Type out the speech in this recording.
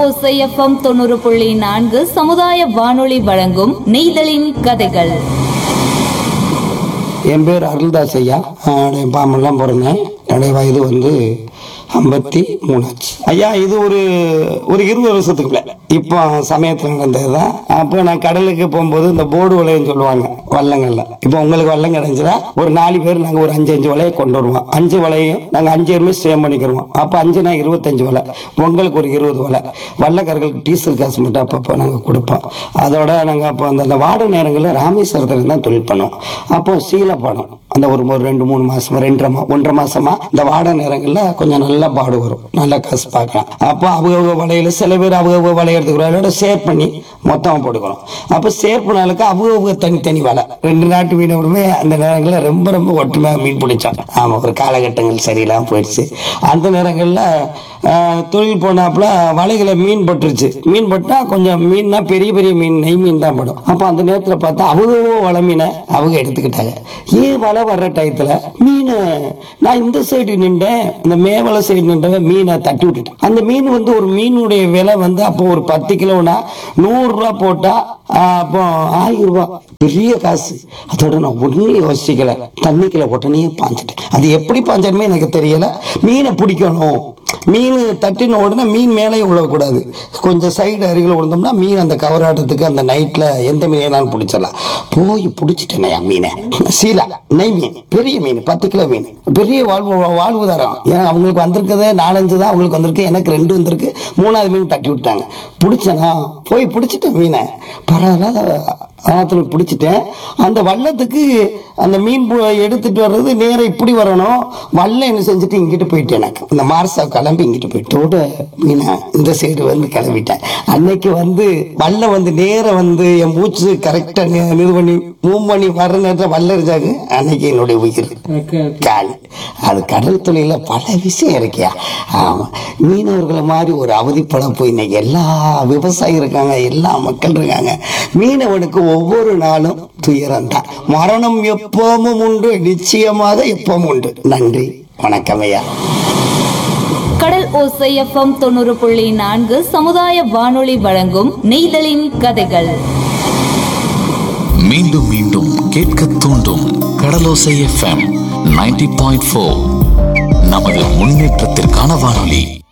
ஓசைஎஃப்எம் தொண்ணூறு புள்ளி நான்கு சமுதாய வானொலி வழங்கும் நெய்தலின் கதைகள் என் பேர் அருள்தாஸ் ஐயா ஆஹ் என் பாம்பெல்லாம் பிறந்தேன் என்னுடைய வயது வந்து ஐம்பத்தி மூணாச்சு ஐயா இது ஒரு ஒரு இருபது வருஷத்துக்கு மேல இப்போ சமயத்தில் நடந்தது தான் அப்போ நான் கடலுக்கு போகும்போது இந்த போர்டு வலைன்னு சொல்லுவாங்க வள்ளங்கள்ல இப்போ உங்களுக்கு வல்லம் கிடைஞ்சதா ஒரு நாலு பேர் நாங்கள் ஒரு அஞ்சு அஞ்சு வலையை கொண்டு வருவோம் அஞ்சு வலையும் நாங்கள் அஞ்சு பேருமே ஸ்டேம் பண்ணிக்கிறோம் அப்போ அஞ்சுனா இருபத்தஞ்சு வலை உங்களுக்கு ஒரு இருபது வலை வள்ளக்காரர்களுக்கு டீசல் காசு மட்டும் அப்பப்போ நாங்கள் கொடுப்போம் அதோட நாங்கள் அப்போ அந்த அந்த வாட நேரங்களில் ராமேஸ்வரத்தில் தான் தொழில் பண்ணோம் அப்போ சீலப்படம் அந்த ஒரு ஒரு ரெண்டு மூணு மாசமா ரெண்டரை மா ஒன்றரை மாசமா இந்த வாட நேரங்களில் கொஞ்சம் நல்லா பாடு வரும் நல்லா காசு பார்க்கலாம் அப்போ அவங்க வலையில சில பேர் அவங்க வலையறதுக்கு வலையோட ஷேர் பண்ணி மொத்தமாக போட்டுக்கணும் அப்போ ஷேர் பண்ணாலுக்கு அவங்க தனித்தனி வலை ரெண்டு நாட்டு மீனவருமே அந்த நேரங்களில் ரொம்ப ரொம்ப ஒற்றுமையாக மீன் பிடிச்சோம் ஆமாம் ஒரு காலகட்டங்கள் சரியில்லாமல் போயிடுச்சு அந்த நேரங்களில் தொழில் போனாப்புல வலைகளை மீன் பட்டுருச்சு மீன் பட்டா கொஞ்சம் மீன்னா பெரிய பெரிய மீன் நெய் மீன் தான் படும் அப்போ அந்த நேரத்தில் பார்த்தா அவங்க வலை மீனை அவங்க எடுத்துக்கிட்டாங்க ஏன் வலை வர்ற டயத்தில் மீனை நான் இந்த சைடு நின்றேன் இந்த மேவலை சைடு நின்றவன் மீனை தட்டி விட்டுட்டேன் அந்த மீன் வந்து ஒரு மீனுடைய விலை வந்து அப்போ ஒரு பத்து கிலோனா நூறுரூவா போட்டா ஆஹ், அப்போ ஆயிரம் ரூபாய் பெரிய காசு அதோட நான் ஒன்றும் யோசிக்கல தண்ணிக்குள்ள உடனே பாஞ்சிட்டேன் அது எப்படி பாஞ்சாலுமே எனக்கு தெரியல மீனை பிடிக்கணும் மீன் தட்டின உடனே மீன் மேலே விழக்கூடாது கொஞ்சம் சைடு அருகில் விழுந்தோம்னா மீன் அந்த கவராட்டத்துக்கு அந்த நைட்டில் எந்த மீனாலும் பிடிச்சிடலாம் போய் பிடிச்சிட்டேனே மீனை சீலா நெய் மீன் பெரிய மீன் பத்து கிலோ மீன் பெரிய வாழ்வு வாழ்வுதாரம் ஏன்னா அவங்களுக்கு வந்திருக்கதே நாலஞ்சு தான் அவங்களுக்கு வந்திருக்கு எனக்கு ரெண்டு வந்திருக்கு மூணாவது மீன் தட்டி விட்டாங்க பிடிச்சனா போய் பிடிச்சிட்டேன் மீனை பரவாயில்ல ஆத்துல பிடிச்சிட்டேன் அந்த வள்ளத்துக்கு அந்த மீன் பு- எடுத்துட்டு வர்றது நேரம் இப்படி வரணும் வல்லம் என்ன செஞ்சுட்டு இங்கிட்டு போயிட்டேன் எனக்கு இந்த மார்சா கிளம்பி இங்கிட்டு போயிட்டோட மீனை இந்த சைடு வந்து கிளம்பிட்டேன் அன்னைக்கு வந்து வல்லம் வந்து நேரம் வந்து என் மூச்சு கரெக்டா இது பண்ணி மூவ் பண்ணி வர்ற நேரத்தில் வல்ல இருந்தாங்க அன்னைக்கு என்னுடைய உயிர் காலி அது கடல் தொழில பல விஷயம் இருக்கியா ஆமா மீனவர்களை மாதிரி ஒரு அவதிப்படம் போய் இன்னைக்கு எல்லா விவசாயி இருக்காங்க எல்லா மக்கள் இருக்காங்க மீனவனுக்கு ஒவ்வொரு நாளும் துயரம் தான் மரணம் எப்பவும் உண்டு நிச்சயமாக எப்பவும் உண்டு நன்றி வணக்கம் ஐயா கடல் ஓசைஎஃப்எம் தொண்ணூறு புள்ளி நான்கு சமுதாய வானொலி வழங்கும் நெய்தலின் கதைகள் மீண்டும் மீண்டும் கேட்க தூண்டும் Kadalosai FM ninety point four நமது முன்னேற்றத்திற்கான வானொலி